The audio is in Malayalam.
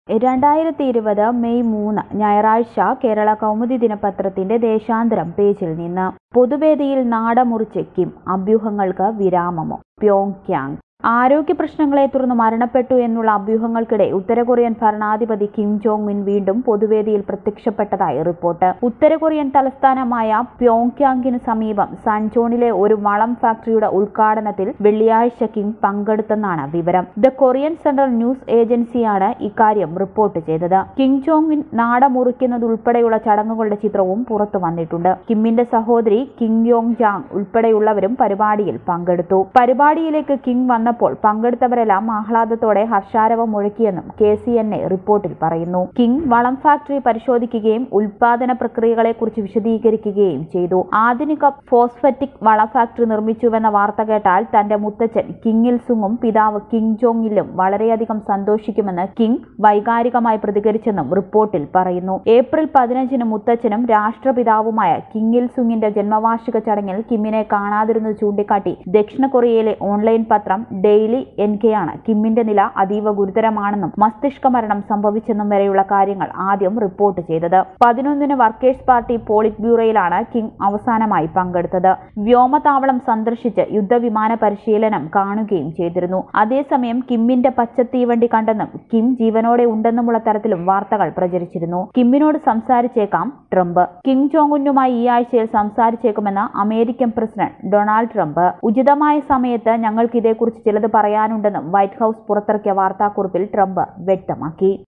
രണ്ടായിരത്തി ഇരുപത് മെയ് മൂന്ന് ഞായറാഴ്ച കേരള കൗമുദി ദിനപത്രത്തിന്റെ ദേശാന്തരം പേജിൽ നിന്ന് പൊതുവേദിയിൽ നാടമുറിച്ച് കിം അഭ്യൂഹങ്ങൾക്ക് വിരാമമോ പ്യോങ്യാങ് ആരോഗ്യ പ്രശ്നങ്ങളെ തുടർന്ന് മരണപ്പെട്ടു എന്നുള്ള അഭ്യൂഹങ്ങൾക്കിടെ ഉത്തര കൊറിയൻ ഭരണാധിപതി കിം ജോങ് ഉൻ വീണ്ടും പൊതുവേദിയിൽ പ്രത്യക്ഷപ്പെട്ടതായി റിപ്പോർട്ട് ഉത്തര കൊറിയൻ തലസ്ഥാനമായ പ്യോങ്യാങ്ങിന് സമീപം സൺജോണിലെ ഒരു വളം ഫാക്ടറിയുടെ ഉദ്ഘാടനത്തിൽ വെള്ളിയാഴ്ച കിം പങ്കെടുത്തെന്നാണ് വിവരം ദ കൊറിയൻ സെൻട്രൽ ന്യൂസ് ഏജൻസിയാണ് ഇക്കാര്യം റിപ്പോർട്ട് ചെയ്തത് കിം ജോങ് ഉൻ നാട മുറിക്കുന്നതുൾപ്പെടെയുള്ള ചടങ്ങുകളുടെ ചിത്രവും പുറത്തു വന്നിട്ടുണ്ട് കിമ്മിന്റെ സഹോദരി കിം യോങ് ജാങ് ഉൾപ്പെടെയുള്ളവരും പരിപാടിയിൽ പങ്കെടുത്തു പരിപാടിയിലേക്ക് കിം വന്നപ്പോൾ പങ്കെടുത്തവരെല്ലാം ആഹ്ലാദത്തോടെ ഹർഷാരവം മുഴക്കിയെന്നും കെ സി എൻ എ റിപ്പോർട്ടിൽ പറയുന്നു കിങ് വളം ഫാക്ടറി പരിശോധിക്കുകയും ഉൽപാദന പ്രക്രിയകളെക്കുറിച്ച് വിശദീകരിക്കുകയും ചെയ്തു ആധുനിക ഫോസ്ഫറ്റിക് വള ഫാക്ടറി നിർമ്മിച്ചുവെന്ന വാർത്ത കേട്ടാൽ തന്റെ മുത്തച്ഛൻ കിങ് ഇൽ സുങ്ങും പിതാവ് കിങ് ജോങ് ഇല്ലും വളരെയധികം സന്തോഷിക്കുമെന്ന് കിങ് വൈകാരികമായി പ്രതികരിച്ചെന്നും റിപ്പോർട്ടിൽ പറയുന്നു ഏപ്രിൽ പതിനഞ്ചിന് മുത്തച്ഛനും രാഷ്ട്രപിതാവുമായ കിങ് ഇൽ സുങ്ങിന്റെ ജന്മവാർഷിക ചടങ്ങിൽ കിമ്മിനെ കാണാതിരുന്നത് ചൂണ്ടിക്കാട്ടി ദക്ഷിണ കൊറിയയിലെ ഓൺലൈൻ പത്രം ഡെയിലി എൻ കെയാണ് കിമ്മിന്റെ നില അതീവ ഗുരുതരമാണെന്നും മസ്തിഷ്ക മരണം സംഭവിച്ചെന്നും വരെയുള്ള കാര്യങ്ങൾ ആദ്യം റിപ്പോർട്ട് ചെയ്തത് പതിനൊന്നിന് വർക്കേഴ്സ് പാർട്ടി പോളിറ്റ് ബ്യൂറോയിലാണ് കിങ് അവസാനമായി പങ്കെടുത്തത് വ്യോമതാവളം സന്ദർശിച്ച് യുദ്ധവിമാന പരിശീലനം കാണുകയും ചെയ്തിരുന്നു അതേസമയം കിമ്മിന്റെ പച്ചത്തീവണ്ടി കണ്ടെന്നും കിം ജീവനോടെ ഉണ്ടെന്നുമുള്ള തരത്തിലും വാർത്തകൾ പ്രചരിച്ചിരുന്നു കിമ്മിനോട് സംസാരിച്ചേക്കാം ട്രംപ് കിം ജോങ് ഉന്നുമായി ഈ ആഴ്ചയിൽ സംസാരിച്ചേക്കുമെന്ന് അമേരിക്കൻ പ്രസിഡന്റ് ഡൊണാൾഡ് ട്രംപ് ഉചിതമായ സമയത്ത് ഞങ്ങൾക്ക് ഇതേക്കുറിച്ച് ചിലത് പറയാനുണ്ടെന്നും വൈറ്റ് ഹൌസ് പുറത്തിറക്കിയ വാർത്താക്കുറിപ്പിൽ ട്രംപ് വ്യക്തമാക്കി